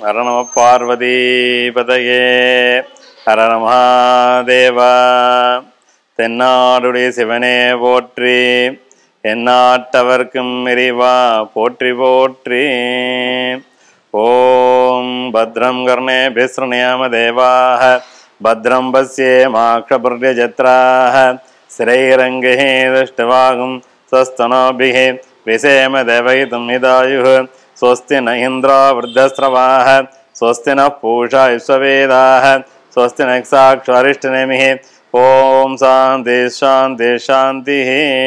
ஹர நம பார்வதி பதயே ஹர மகாதேவா தென்னாடுடைய சிவனே போற்றி எந்நாட்டவர்க்கும் இறைவா போற்றி போற்றி ஓம் பத்ரம் கர்ணே பிஸ்ருணியாம தேவாக பத்ரம் பஸ்யேமாक्षपर्यजत्राः स्त्रैरङ्गैः दृष्टवागुं स्वस्तनोभिः विषेम देवयितुं निदायुः स्वस्ति न इन्द्रो वृद्धस्रवाः स्वस्ति नः पूषा विश्ववेदाः स्वस्ति न साक्षरिष्टनेमिः ॐ சாந்தி சாந்தி சாந்தி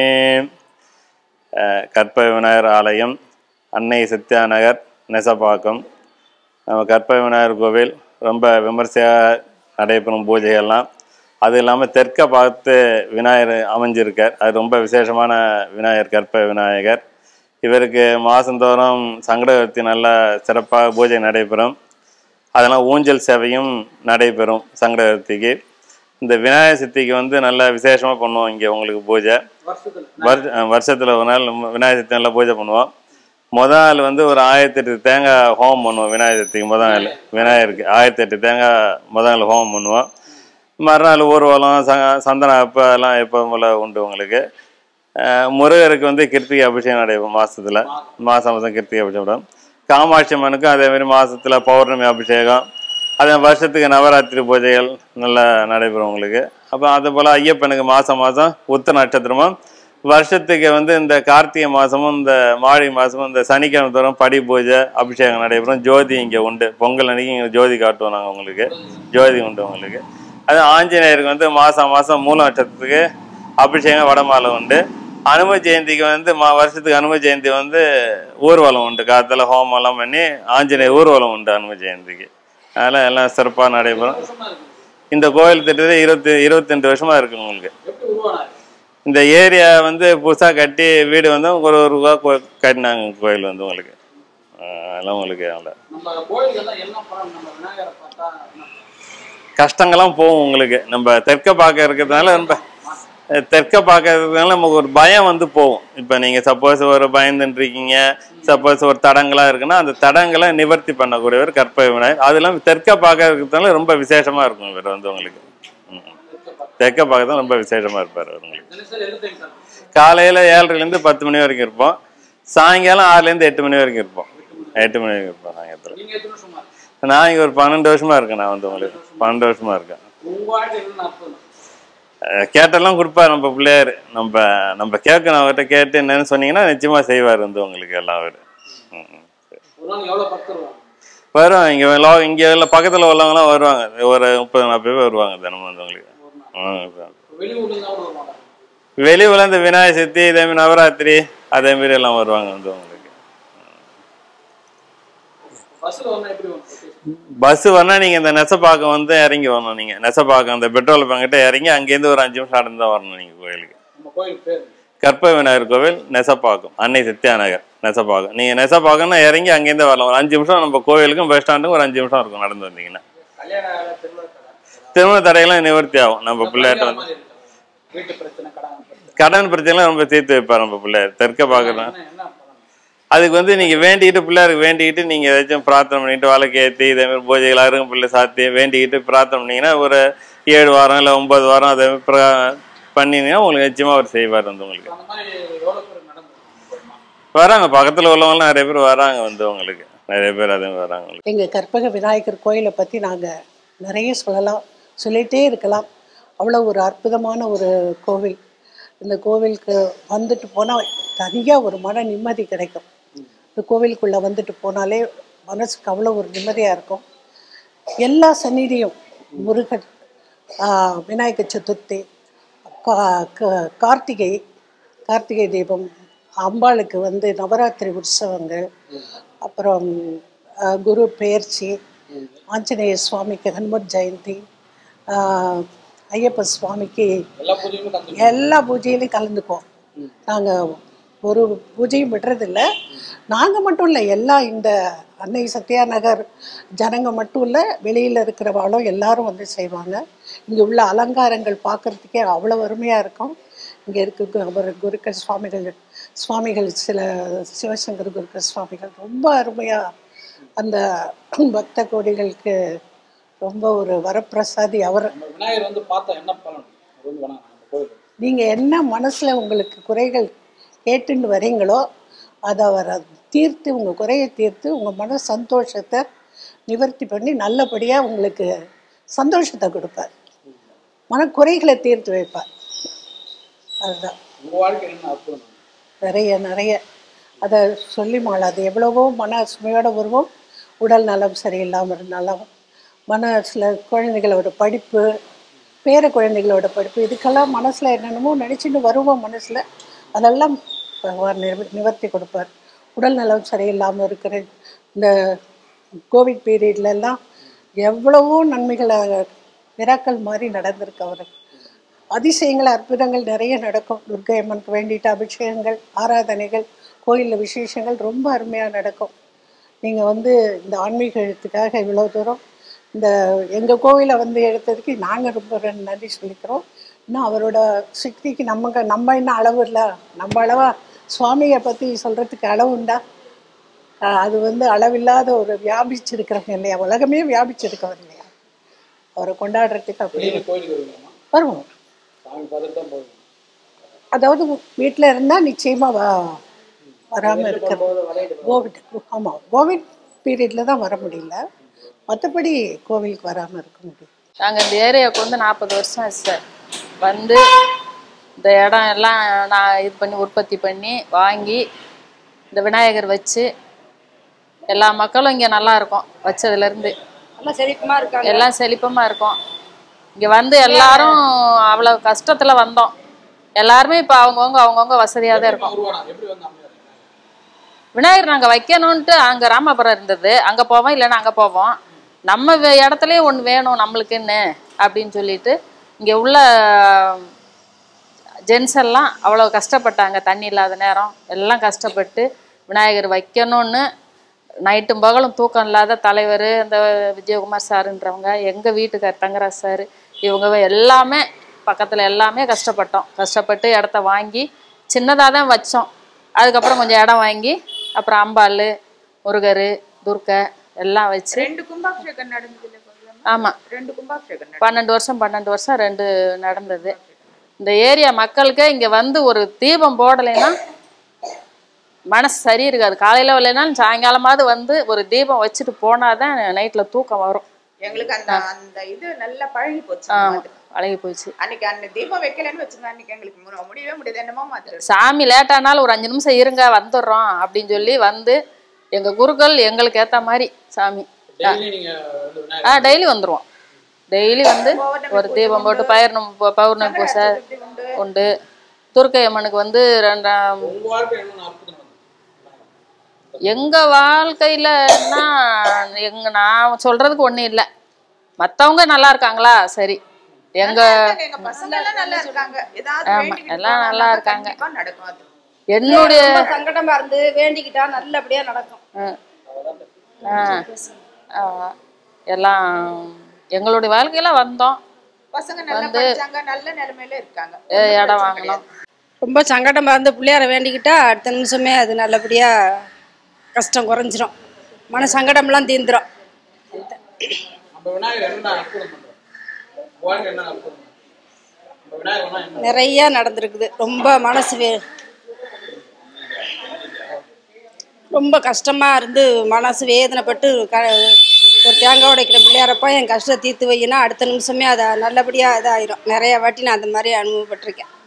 கற்ப விநாயகர் ஆலயம் அன்னை சத்யா நகர் நெசப்பாக்கம் நம்ம கற்ப விநாயகர் கோவில் ரொம்ப விமர்சையாக நடைபெறும் பூஜைகள்லாம் அது இல்லாமல் தெற்க பார்த்து விநாயகர் அமைஞ்சிருக்கார் அது ரொம்ப விசேஷமான விநாயகர் கற்ப விநாயகர் இவருக்கு மாதந்தோறும் சங்கடவர்த்தி நல்லா சிறப்பாக பூஜை நடைபெறும் அதெல்லாம் ஊஞ்சல் சேவையும் நடைபெறும் சங்கடவர்த்திக்கு இந்த விநாயகர் சதுர்த்திக்கு வந்து நல்லா விசேஷமாக பண்ணுவோம் இங்கே உங்களுக்கு பூஜை வருஷ வருஷத்தில் ஒரு நாள் நம்ம விநாயகர் சதுர்த்தி நல்லா பூஜை பண்ணுவோம் முத நாள் வந்து ஒரு ஆயிரத்தி எட்டு தேங்காய் ஹோமம் பண்ணுவோம் விநாயகர் சதுர்த்திக்கு முத நாள் விநாயகருக்கு ஆயிரத்தி எட்டு தேங்காய் முத நாள் ஹோமம் பண்ணுவோம் மறுநாள் ஊர்வலம் ச சந்தன அப்போ எல்லாம் எப்போ போல் உண்டு உங்களுக்கு அஹ் முருகருக்கு வந்து கிருத்திகை அபிஷேகம் நடைபெறும் மாதத்தில் மாதம் மாதம் கிருத்திகை அபிஷேகம் நடைபெறும். காமாட்சி அம்மனுக்கும் அதே மாதிரி மாதத்தில் பௌர்ணமி அபிஷேகம் அதே வருஷத்துக்கு நவராத்திரி பூஜைகள் நல்லா நடைபெறும் உங்களுக்கு அப்போ அது போல் ஐயப்பனுக்கு மாதம் மாதம் உத்த நட்சத்திரமும் வருஷத்துக்கு வந்து இந்த கார்த்திகை மாதமும் இந்த மாழி மாதமும் இந்த சனிக்கிழமை தோறும் படி பூஜை அபிஷேகம் நடைபெறும் ஜோதி இங்கே உண்டு பொங்கல் அன்னைக்கு இங்கே ஜோதி காட்டுவோம் நாங்கள் உங்களுக்கு ஜோதி உண்டு உங்களுக்கு அது ஆஞ்சநேயருக்கு வந்து மாதம் மாதம் மூல நட்சத்திரத்துக்கு அபிஷேகம் வடமாலை உண்டு அனும ஜெயந்திக்கு வந்து மா வருஷத்துக்கு அனும ஜெயந்தி வந்து ஊர்வலம் உண்டு காலத்தில் ஹோமம்லாம் பண்ணி ஆஞ்சநேயர் ஊர்வலம் உண்டு அனும ஜெயந்திக்கு அதெல்லாம் எல்லாம் சிறப்பாக நடைபெறும் இந்த கோயில் திட்டத்தை இருபத்தி இருபத்தெண்டு வருஷமா இருக்கு உங்களுக்கு இந்த ஏரியா வந்து புதுசாக கட்டி வீடு வந்து ஒரு ஒரு ரூபா கோ- கட்டினாங்க கோயில் வந்து உங்களுக்கு ஆஹ் அதெல்லாம் உங்களுக்கு நல்ல நம்ம கோயில்கள்லாம் என்ன படம் நம்ம விநாயகரை பார்த்தா என்ன? கஷ்டங்கள்லாம் போகும் உங்களுக்கு நம்ம தெற்க பார்க்க இருக்கிறதுனால ரொம்ப அஹ், தெற்க பார்க்கறதுனால நமக்கு ஒரு பயம் வந்து போகும் இப்போ நீங்கள் சப்போஸ் ஒரு பயந்துட்டு இருக்கீங்க சப்போஸ் ஒரு தடங்களாக இருக்குன்னா அந்த தடங்களை நிவர்த்தி பண்ணக்கூடியவர் கற்பக விநாயகர் அது இல்லாமல் தெற்க பார்க்க இருக்கிறதுனால ரொம்ப விசேஷமாக இருக்கும் இவர் வந்து உங்களுக்கு ம். தெற்க பார்க்க தான் ரொம்ப விசேஷமாக இருப்பார் அவர் உங்களுக்கு தினசரி எந்த டைம் சார் காலையில் ஏழரைலேருந்து பத்து மணி வரைக்கும் இருப்போம் சாயங்காலம் ஆறுலேருந்து எட்டு மணி வரைக்கும் இருப்போம் எட்டு மணி வரைக்கும் இருப்போம் சாயங்காலத்தில் நீங்க எத்தனை வருஷமா நான் இங்கே ஒரு பன்னெண்டு வருஷமா இருக்கேன் நான் வந்து உங்களுக்கு பன்னெண்டு வருஷமா இருக்கேன் உங்க வாழ்க்கை என்ன அர்த்தம் அஹ் கேட்டெல்லாம் கொடுப்பார் நம்ம பிள்ளையார் நம்ம நம்ம கேட்கணும் அவர்கிட்ட கேட்டு என்னன்னு சொன்னீங்கன்னா நிச்சயமா செய்வார் வந்து உங்களுக்கு எல்லாம் அவர் ம், ம். ஒரு நாள் எவ்வளவு பக்தர் வருவாங்க வரும் இங்கே லோ இங்கே எல்லாம் பக்கத்தில் உள்ளவங்கலாம் வருவாங்க ஒரு முப்பது நாற்பது பேர் வருவாங்க தினமும் வந்து உங்களுக்கு ம், இதான். வெளியூர்ல இருந்தா கூட வருவாங்க வெளியூர்ல இந்த விநாயகர் சதுர்த்தி இதே மாதிரி நவராத்திரி அதே மாதிரி எல்லாம் வருவாங்க வந்து உங்களுக்கு பஸ்ல வந்தா எப்படி வரும் பஸ் வரனா நீங்க இந்த நெசப்பாக்கம் வந்து இறங்கி வரணும் நீங்க நெசப்பாக்கம் அந்த பெட்ரோல் பங்கிட்ட இறங்கி அங்கேருந்து ஒரு அஞ்சு நிமிஷம் நடந்து தான் வரணும் நீங்க கோயிலுக்கு நம்ம கோயில் பேர் கற்ப விநாயகர் கோவில் நெசப்பாக்கம் அன்னை சத்யா நகர் நெசப்பாக்கம் நீங்க நெசப்பாக்கம்னா இறங்கி அங்கேருந்து வரலாம் ஒரு அஞ்சு நிமிஷம் நம்ம கோவிலுக்கும் பஸ் ஸ்டாண்டுக்கும் ஒரு அஞ்சு நிமிஷம் இருக்கும் நடந்து வந்தீங்கன்னா கல்யாண திருவிழா கடை திருமண தடையெல்லாம் நிவர்த்தி ஆகும் நம்ம பிள்ளைகிட்ட வந்து மாதிரி இருக்கு. வீட்டு பிரச்சனை கடன் பிரச்சனை கடன் பிரச்சனைலாம் ரொம்ப தீர்த்து வைப்பார் நம்ம பிள்ளையார் தெற்க பார்க்கலாம் என்ன என்ன பண்ணணும் அதுக்கு வந்து நீங்க வேண்டிக்கிட்டு பிள்ளையாருக்கு வேண்டிக்கிட்டு நீங்க ஏதாச்சும் பிரார்த்தனை பண்ணிட்டு வழக்கு ஏற்றி இதே மாதிரி பூஜைகள் அருகும் பிள்ளை சாத்தி வேண்டிக்கிட்டு பிரார்த்தனை பண்ணீங்கன்னா ஒரு ஏழு வாரம் இல்லை ஒன்பது வாரம் அதை மாதிரி பிரா- பண்ணினீங்கன்னா உங்களுக்கு நிச்சயமா அவர் செய்வார் வந்து உங்களுக்கு அந்த மாதிரி எவ்வளவு பேர் நடந்து வராங்க பக்கத்துல உள்ளவங்கலாம் நிறைய பேர் வராங்க வந்து உங்களுக்கு நிறைய பேர் அதே மாதிரி வராங்க உங்களுக்கு எங்கள் கற்பக விநாயகர் கோயிலை பற்றி நாங்கள் நிறைய சொல்லலாம் சொல்லிகிட்டே இருக்கலாம் அவ்வளோ ஒரு அற்புதமான ஒரு கோவில் இந்த கோவிலுக்கு வந்துட்டு போனால் தனியாக ஒரு மன நிம்மதி கிடைக்கும் இந்த கோவிலுக்குள்ளே வந்துட்டு போனாலே மனசுக்கு அவ்வளோ ஒரு நிம்மதியாக இருக்கும் எல்லா சந்நிதியும் முருகன் ஆஹ், விநாயகர் சதுர்த்தி கா- க- கார்த்திகை கார்த்திகை தீபம் அம்பாளுக்கு வந்து நவராத்திரி உற்சவங்கள் அப்புறம் ஆஹ், குரு பெயர்ச்சி ஆஞ்சநேய சுவாமிக்கு ஹனுமத் ஜெயந்தி ஆஹ், ஐயப்ப சுவாமிக்கு எல்லா பூஜையுமே கத்து எல்லா பூஜையிலையும் கலந்துக்குவோம் நாங்கள் ஒரு பூஜையும் விடுறதில்ல நாங்கள் மட்டும் இல்லை எல்லா இந்த அன்னை சத்யா நகர் ஜனங்க மட்டும் இல்லை வெளியில் இருக்கிறவாளும் எல்லாரும் வந்து செய்வாங்க இங்கே உள்ள அலங்காரங்கள் பார்க்குறதுக்கே அவ்வளோ அருமையாக இருக்கும் இங்கே இருக்க அவர் குருக்கள் சுவாமிகள் சுவாமிகள் சில சிவசங்கர் குருக்கள் சுவாமிகள் ரொம்ப அருமையாக அந்த பக்த கோடிகளுக்கு ரொம்ப ஒரு வரப்பிரசாதி அவர் நம்ம விநாயகர் வந்து பார்த்தா என்ன பலன் அது வந்து வேணாம் நம்ம கோயில் நீங்கள் என்ன மனசில் உங்களுக்கு குறைகள் கேட்டுன்னு வரீங்களோ அதை அவர் அது தீர்த்து உங்கள் குறையை தீர்த்து உங்கள் மன சந்தோஷத்தை நிவர்த்தி பண்ணி நல்லபடியாக உங்களுக்கு சந்தோஷத்தை கொடுப்பார் மனக்குறைகளை தீர்த்து வைப்பார் அதுதான் உங்க வாழ்க்கை என்ன அற்புதம் நிறைய நிறைய அதை சொல்லி மாளாது எவ்வளவோ மன சுமையோடு வருவோம் உடல் நலம் சரியில்லாமல் இருந்தாலும் மனசில் குழந்தைகளோட படிப்பு பேர குழந்தைகளோட படிப்பு இதுக்கெல்லாம் மனசில் என்னென்னமோ நினச்சிட்டு வருவோம் மனசில் அதெல்லாம் பகவான் நிவ- நிவர்த்தி கொடுப்பார் உடல் நலம் சரியில்லாமல் இருக்கிற இந்த கோவிட் பீரியட்லலாம் எவ்வளவோ நன்மைகள் விராக்கள் மாதிரி நடந்திருக்கு அவருக்கு அதிசயங்கள் அற்புதங்கள் நிறைய நடக்கும் துர்க்கை அம்மனுக்கு வேண்டிட்டு அபிஷேகங்கள் ஆராதனைகள் கோயிலில் விசேஷங்கள் ரொம்ப அருமையாக நடக்கும் நீங்கள் வந்து இந்த ஆன்மீக எழுத்துக்காக இவ்வளோ தூரம் இந்த எங்கள் கோவிலை வந்து எடுத்ததுக்கு நாங்கள் ரொம்ப ரெ- நன்றி சொல்லிக்கிறோம் இன்னும் அவரோட சக்திக்கு நம்ம நம்ம என்ன அளவு இல்லை நம்ம அளவா சுவாமியை பற்றி சொல்கிறதுக்கு அளவு உண்டா ஆஹ் அது வந்து அளவில்லாத ஒரு வியாபிச்சிருக்கிறவங்க இல்லையா உலகமே வியாபிச்சிருக்கவர் இல்லையா அவரை கொண்டாடுறதுக்கு அப்படி வெளியில கோயிலுக்கு வருவீங்கம்மா வருவோம் சாமி பார்த்துட்டு தான் போவீங்க அதாவது வீட்டில் இருந்தால் நிச்சயமாக வா வராமல் இருக்கிறது போகும்போது வளையல் கோவிட் ஆமாம் கோவிட் பீரியடில் தான் வர முடியல மற்றபடி கோவிலுக்கு வராமல் இருக்க முடியும் நாங்கள் இந்த ஏரியாவுக்கு வந்து நாற்பது வருஷம் ஆச்சு சார் வந்து இந்த இடம் எல்லாம் நான் இது பண்ணி உற்பத்தி பண்ணி வாங்கி இந்த விநாயகர் வச்சு எல்லா மக்களும் இங்கே நல்லா இருக்கும் வச்சதுலேருந்து நல்லா செழிப்புமா இருக்காங்க எல்லாம் செழிப்பமாக இருக்கும் இங்கே வந்து எல்லாரும் அவ்வளோ கஷ்டத்தில் வந்தோம் எல்லாருமே இப்போ அவங்கவுங்க அவங்கவுங்க வசதியாக தான் இருக்கும் உருவானா எப்படி வந்து அமையாது விநாயகர் நாங்கள் வைக்கணுன்ட்டு அங்கே ராமபுரம் இருந்தது அங்கே போவோம் இல்லைன்னா அங்கே போவோம் நம்ம வே- இடத்துலயே ஒன்று வேணும் நம்மளுக்குன்னு அப்படின்னு சொல்லிட்டு இங்கே உள்ள ஜென்ஸ் எல்லாம் அவ்வளோ கஷ்டப்பட்டாங்க தண்ணி இல்லாத நேரம் எல்லாம் கஷ்டப்பட்டு விநாயகர் வைக்கணும்னு நைட்டும் பகலும் தூக்கம் இல்லாத தலைவர் இந்த விஜயகுமார் சாருன்றவங்க எங்கள் வீட்டுக்கார் தங்கராஜ் சார் இவங்க எல்லாமே பக்கத்தில் எல்லாமே கஷ்டப்பட்டோம் கஷ்டப்பட்டு இடத்த வாங்கி சின்னதாக தான் வச்சோம் அதுக்கப்புறம் கொஞ்சம் இடம் வாங்கி அப்புறம் அம்பாள் முருகர் துர்க்கை எல்லாம் வச்சு ரெண்டு கும்பாபிஷேகம் நடந்தது இல்ல கொஞ்சம் ஆமாம் ரெண்டு கும்பாபிஷேகம் பன்னெண்டு வருஷம் பன்னெண்டு வருஷம் ரெண்டு நடந்தது இந்த ஏரியா மக்களுக்கு இங்கே வந்து ஒரு தீபம் போடலைன்னா மனசு சரி இருக்காது காலையில் இல்லைனாலும் சாயங்காலமாவது வந்து ஒரு தீபம் வச்சுட்டு போனால் தான் நைட்டில் தூக்கம் வரும் எங்களுக்கு அந்த அந்த இது நல்லா பழகி போச்சு ஆமாம் அழகி போச்சு அன்னைக்கு அந்த தீபம் வைக்கலன்னு வச்சுங்க அன்னைக்கு எங்களுக்கு மு- முடியவே முடியாது என்னமோ மாதிரி சாமி லேட்டானாலும் ஒரு அஞ்சு நிமிஷம் இருங்க வந்துடுறோம் அப்படின்னு சொல்லி வந்து எங்கள் குருக்கள் எங்களுக்கு ஏற்ற மாதிரி சாமி டெய்லி நீங்க வந்து விநாயகர் ஆ டெய்லி வந்துடுவோம் டெய்லி வந்து ஒரு தீபம் போட்டு பௌர்ணமி பூ- பௌர்ணமி பூசை உண்டு துர்க்கை அம்மனுக்கு வந்து ரெண்டாம் உங்க வாழ்க்கை என்ன அற்புதம் வந்து எங்க வாழ்க்கையிலன்னா எங்க நான் சொல்றதுக்கு ஒண்ணும் இல்லை மத்தவங்க நல்லா இருக்காங்களா சரி எங்க எங்க பசங்க எல்லாம் நல்லா இருக்காங்க ஏதாவது ஆமா, வேண்டிக்கிட்டு எல்லாம் போனா நல்லா இருக்காங்க. கண்டிப்பா நடக்கும் அது என்னுடைய ரொம்ப சங்கடமா இருந்து வேண்டிக்கிட்டா நல்லபடியா நடக்கும் ஆ, ஆ, எல்லாம் எங்களுடைய வாழ்க்கையில வந்தோம் பசங்க நல்லா படிச்சாங்க நல்ல நிலைமையில இருக்காங்க ஏ, இடம் வாங்கினோம் ரொம்ப சங்கடமா இருந்து பிள்ளையார வேண்டிக்கிட்டா அடுத்த நிமிஷமே அது நல்லபடியா கஷ்டம் குறைஞ்சிரும் மன சங்கடம்லாம் தீந்துரும் நம்ம விநாயகர் என்ன அற்புதம் பண்றோம் உங்க வாழ்க்கை என்ன அற்புதம் நம்ம விநாயகர்னா என்ன நிறைய நடந்திருக்குது ரொம்ப மனசு வே ரொம்ப கஷ்டமா இருந்து மனசு வேதனைப்பட்டு க ஒரு தேங்காய் உடைக்கிற பிள்ளையாரப்பா என் கஷ்டத்தை தீர்த்து வையினா அடுத்த நிமிஷமே அதை நல்லபடியாக இதாயிரும் நிறைய வாட்டி நான் அந்த மாதிரி அனுபவப்பட்டிருக்கேன்